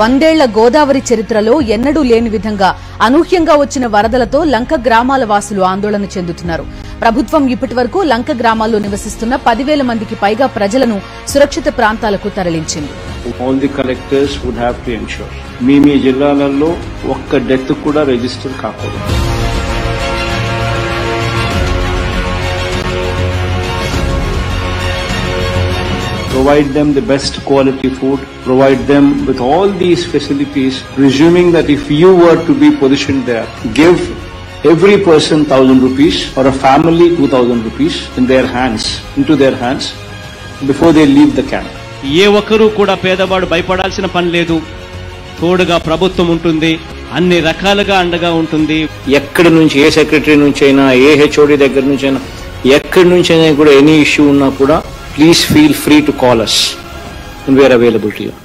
వందేళ్ల గోదావరి చరిత్రలో ఎన్నడూ లేని విధంగా అనూహ్యంగా వచ్చిన వరదలతో లంక గ్రామాల వాసులు ఆందోళన చెందుతున్నారు ప్రభుత్వం ఇప్పటి వరకు లంక గ్రామాల్లో నివసిస్తున్న పదివేల మందికి పైగా ప్రజలను సురక్షిత ప్రాంతాలకు తరలించింది all the collectors would have to ensure మీ మీ జిల్లాలలో ఒక్క డెత్ కూడా రిజిస్టర్ కాకూడదు provide them the best quality food, provide them with all these facilities, presuming that if you were to be positioned there, give every person 1000 rupees or a family 2000 rupees in their hands, into their hands, before they leave the camp. ఏ ఒక్కరూ కూడా పేదవాడు భయపడాల్సిన పని లేదు తోడుగా ప్రభుత్వం ఉంటుంది అన్ని రకాలుగా అండగా ఉంటుంది ఎక్కడి నుంచి ఏ సెక్రటరీ నుంచి అయినా ఏ హెచ్ఓడి దగ్గర నుంచి అయినా ఎక్కడి నుంచి అయినా కూడా ఎనీ ఇష్యూ ఉన్నా కూడా please feel free to call us we are available to you